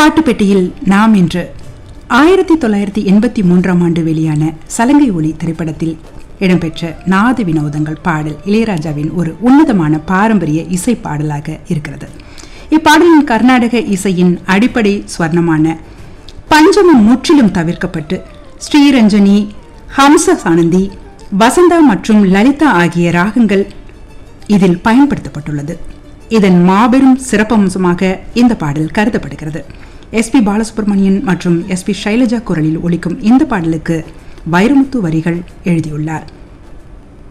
பாட்டு பெட்டியில் நாம் இன்று ஆயிரத்தி தொள்ளாயிரத்தி எண்பத்தி மூன்றாம் ஆண்டு வெளியான சலங்கை ஒளி திரைப்படத்தில் இடம்பெற்ற நாத வினோதங்கள் பாடல் இளையராஜாவின் ஒரு உன்னதமான பாரம்பரிய இசை பாடலாக இருக்கிறது இப்பாடலின் கர்நாடக இசையின் அடிப்படை ஸ்வர்ணமான பஞ்சமம் முற்றிலும் தவிர்க்கப்பட்டு ஸ்ரீரஞ்சனி ஹம்ச சானந்தி வசந்தா மற்றும் லலிதா ஆகிய ராகங்கள் இதில் பயன்படுத்தப்பட்டுள்ளது இதன் மாபெரும் சிறப்பம்சமாக இந்த பாடல் கருதப்படுகிறது எஸ்பி பாலசுப்ரமணியன் மற்றும் எஸ்பி சைலஜா குரலில் ஒலிக்கும் இந்த பாடலுக்கு வைரமுத்து வரிகள் எழுதியுள்ளார்